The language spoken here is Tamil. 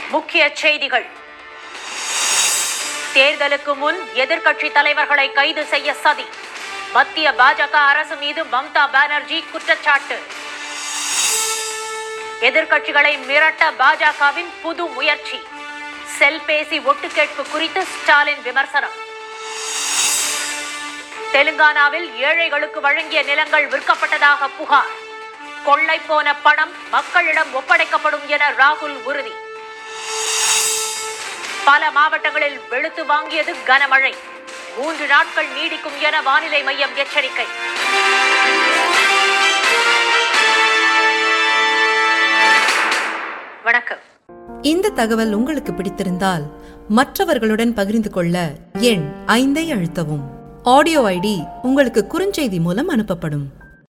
முக்கிய செய்திகள் தேர்தலுக்கு முன் எதிர்க்கட்சி தலைவர்களை கைது செய்ய சதி மத்திய பாஜக அரசு மீது மம்தா பானர்ஜி குற்றச்சாட்டு எதிர்க்கட்சிகளை மிரட்ட பாஜகவின் புது முயற்சி செல்பேசி ஒட்டுக்கேட்பு குறித்து ஸ்டாலின் விமர்சனம் தெலுங்கானாவில் ஏழைகளுக்கு வழங்கிய நிலங்கள் விற்கப்பட்டதாக புகார் கொள்ளை போன பணம் மக்களிடம் ஒப்படைக்கப்படும் என ராகுல் உறுதி பல மாவட்டங்களில் வெளுத்து வாங்கியது கனமழை மூன்று நாட்கள் நீடிக்கும் என வானிலை மையம் எச்சரிக்கை வணக்கம் இந்த தகவல் உங்களுக்கு பிடித்திருந்தால் மற்றவர்களுடன் பகிர்ந்து கொள்ள எண் ஐந்தை அழுத்தவும் ஆடியோ ஐடி உங்களுக்கு குறுஞ்செய்தி மூலம் அனுப்பப்படும்